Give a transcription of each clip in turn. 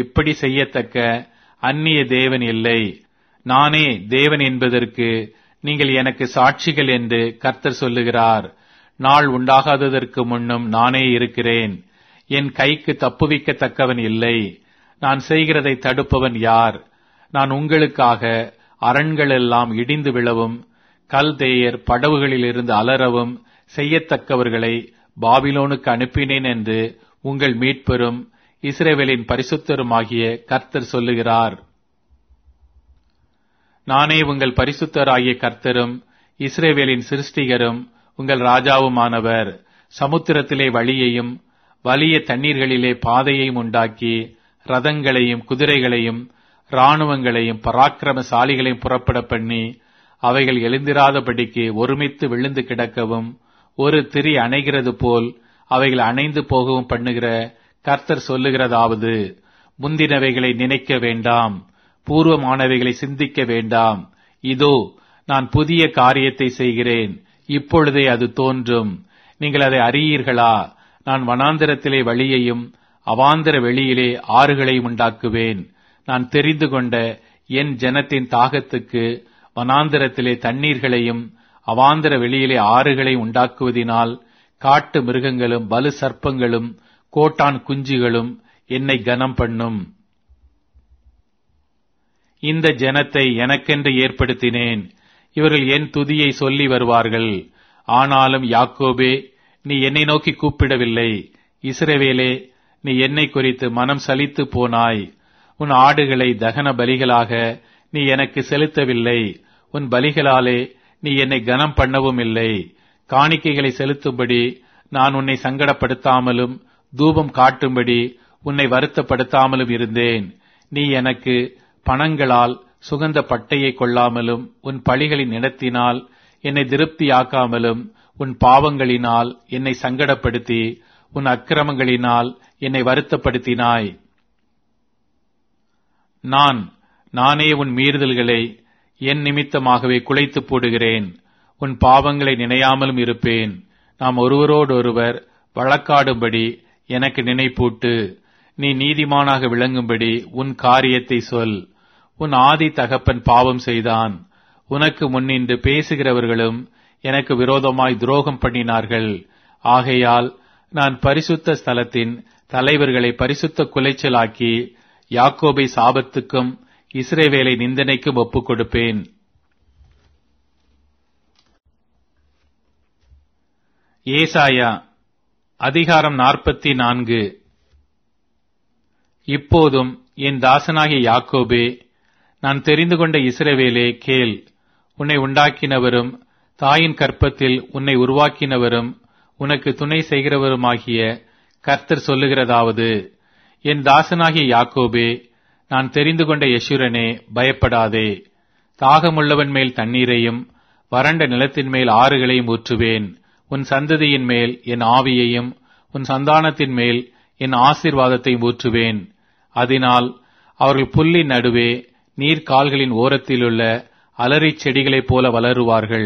இப்படி செய்யத்தக்க அந்நிய தேவன் இல்லை நானே தேவன் என்பதற்கு நீங்கள் எனக்கு சாட்சிகள் என்று கர்த்தர் சொல்லுகிறார் நாள் உண்டாகாததற்கு முன்னும் நானே இருக்கிறேன் என் கைக்கு தப்புவிக்கத்தக்கவன் இல்லை நான் செய்கிறதை தடுப்பவன் யார் நான் உங்களுக்காக அரண்கள் எல்லாம் இடிந்து விழவும் கல்தேயர் படவுகளிலிருந்து அலறவும் செய்யத்தக்கவர்களை பாபிலோனுக்கு அனுப்பினேன் என்று உங்கள் மீட்பெரும் இஸ்ரேவேலின் பரிசுத்தருமாகிய கர்த்தர் சொல்லுகிறார் நானே உங்கள் பரிசுத்தராகிய கர்த்தரும் இஸ்ரேவேலின் சிருஷ்டிகரும் உங்கள் ராஜாவுமானவர் சமுத்திரத்திலே வழியையும் வலிய தண்ணீர்களிலே பாதையையும் உண்டாக்கி ரதங்களையும் குதிரைகளையும் இராணுவங்களையும் பராக்கிரமசாலிகளையும் புறப்பட பண்ணி அவைகள் எழுந்திராதபடிக்கு ஒருமித்து விழுந்து கிடக்கவும் ஒரு திரி அணைகிறது போல் அவைகள் அணைந்து போகவும் பண்ணுகிற கர்த்தர் சொல்லுகிறதாவது முந்தினவைகளை நினைக்க வேண்டாம் பூர்வமானவைகளை சிந்திக்க வேண்டாம் இதோ நான் புதிய காரியத்தை செய்கிறேன் இப்பொழுதே அது தோன்றும் நீங்கள் அதை அறியீர்களா நான் வனாந்திரத்திலே வழியையும் அவாந்தர வெளியிலே ஆறுகளையும் உண்டாக்குவேன் நான் தெரிந்து கொண்ட என் ஜனத்தின் தாகத்துக்கு வனாந்திரத்திலே தண்ணீர்களையும் அவாந்தர வெளியிலே ஆறுகளையும் உண்டாக்குவதினால் காட்டு மிருகங்களும் பலு சர்ப்பங்களும் கோட்டான் குஞ்சுகளும் என்னை கனம் பண்ணும் இந்த ஜனத்தை எனக்கென்று ஏற்படுத்தினேன் இவர்கள் என் துதியை சொல்லி வருவார்கள் ஆனாலும் யாக்கோபே நீ என்னை நோக்கி கூப்பிடவில்லை இஸ்ரவேலே நீ என்னை குறித்து மனம் சலித்து போனாய் உன் ஆடுகளை தகன பலிகளாக நீ எனக்கு செலுத்தவில்லை உன் பலிகளாலே நீ என்னை கனம் பண்ணவும் இல்லை காணிக்கைகளை செலுத்தும்படி நான் உன்னை சங்கடப்படுத்தாமலும் தூபம் காட்டும்படி உன்னை வருத்தப்படுத்தாமலும் இருந்தேன் நீ எனக்கு பணங்களால் சுகந்த பட்டையை கொள்ளாமலும் உன் பழிகளின் இடத்தினால் என்னை திருப்தியாக்காமலும் உன் பாவங்களினால் என்னை சங்கடப்படுத்தி உன் அக்கிரமங்களினால் என்னை வருத்தப்படுத்தினாய் நான் நானே உன் மீறுதல்களை என் நிமித்தமாகவே குலைத்து போடுகிறேன் உன் பாவங்களை நினையாமலும் இருப்பேன் நாம் ஒருவரோடொருவர் வழக்காடும்படி எனக்கு நினைப்பூட்டு நீ நீதிமானாக விளங்கும்படி உன் காரியத்தை சொல் உன் ஆதி தகப்பன் பாவம் செய்தான் உனக்கு முன்னின்று பேசுகிறவர்களும் எனக்கு விரோதமாய் துரோகம் பண்ணினார்கள் ஆகையால் நான் பரிசுத்த ஸ்தலத்தின் தலைவர்களை பரிசுத்த குலைச்சலாக்கி யாக்கோபை சாபத்துக்கும் இஸ்ரேவேலை நிந்தனைக்கும் ஒப்புக் கொடுப்பேன் ஏசாயா அதிகாரம் நாற்பத்தி நான்கு இப்போதும் என் தாசனாகிய யாக்கோபே நான் தெரிந்து கொண்ட இஸ்ரவேலே கேள் உன்னை உண்டாக்கினவரும் தாயின் கற்பத்தில் உன்னை உருவாக்கினவரும் உனக்கு துணை செய்கிறவருமாகிய கர்த்தர் சொல்லுகிறதாவது என் தாசனாகிய யாக்கோபே நான் தெரிந்து கொண்ட யசுரனே பயப்படாதே தாகமுள்ளவன் மேல் தண்ணீரையும் வறண்ட நிலத்தின் மேல் ஆறுகளையும் ஊற்றுவேன் உன் சந்ததியின் மேல் என் ஆவியையும் உன் சந்தானத்தின் மேல் என் ஆசீர்வாதத்தையும் ஊற்றுவேன் அதனால் அவர்கள் புல்லின் நடுவே நீர் கால்களின் ஓரத்திலுள்ள அலறிச் செடிகளைப் போல வளருவார்கள்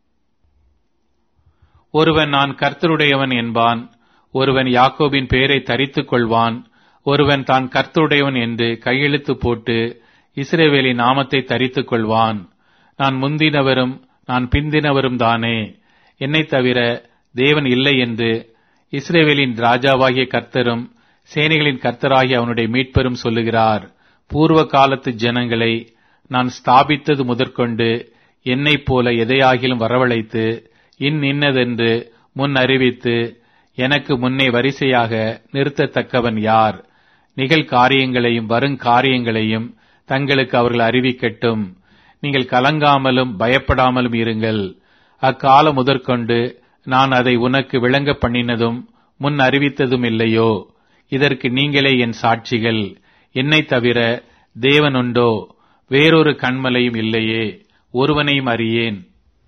ஒருவன் நான் கர்த்தருடையவன் என்பான் ஒருவன் யாக்கோபின் பெயரை தரித்துக் கொள்வான் ஒருவன் தான் கர்த்தருடையவன் என்று கையெழுத்து போட்டு இஸ்ரேவேலின் நாமத்தை தரித்துக் கொள்வான் நான் முந்தினவரும் நான் பிந்தினவரும் தானே என்னை தவிர தேவன் இல்லை என்று இஸ்ரேவேலின் ராஜாவாகிய கர்த்தரும் சேனைகளின் கர்த்தராகிய அவனுடைய மீட்பெரும் சொல்லுகிறார் பூர்வ காலத்து ஜனங்களை நான் ஸ்தாபித்தது முதற்கொண்டு என்னைப் போல எதையாகிலும் வரவழைத்து இன் இன்னதென்று முன் அறிவித்து எனக்கு முன்னே வரிசையாக நிறுத்தத்தக்கவன் யார் நிகழ்காரியங்களையும் வருங்காரியங்களையும் தங்களுக்கு அவர்கள் அறிவிக்கட்டும் நீங்கள் கலங்காமலும் பயப்படாமலும் இருங்கள் அக்காலம் முதற்கொண்டு நான் அதை உனக்கு விளங்க பண்ணினதும் முன் அறிவித்ததும் இல்லையோ இதற்கு நீங்களே என் சாட்சிகள் என்னை தவிர தேவன் உண்டோ வேறொரு கண்மலையும் இல்லையே ஒருவனையும் அறியேன்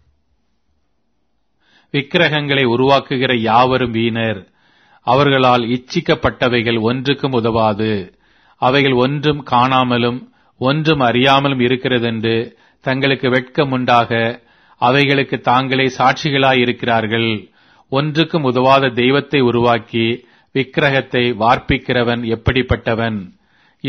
விக்கிரகங்களை உருவாக்குகிற யாவரும் வீணர் அவர்களால் இச்சிக்கப்பட்டவைகள் ஒன்றுக்கும் உதவாது அவைகள் ஒன்றும் காணாமலும் ஒன்றும் அறியாமலும் இருக்கிறதென்று தங்களுக்கு வெட்கம் உண்டாக அவைகளுக்கு தாங்களே சாட்சிகளாயிருக்கிறார்கள் ஒன்றுக்கும் உதவாத தெய்வத்தை உருவாக்கி விக்கிரகத்தை வார்ப்பிக்கிறவன் எப்படிப்பட்டவன்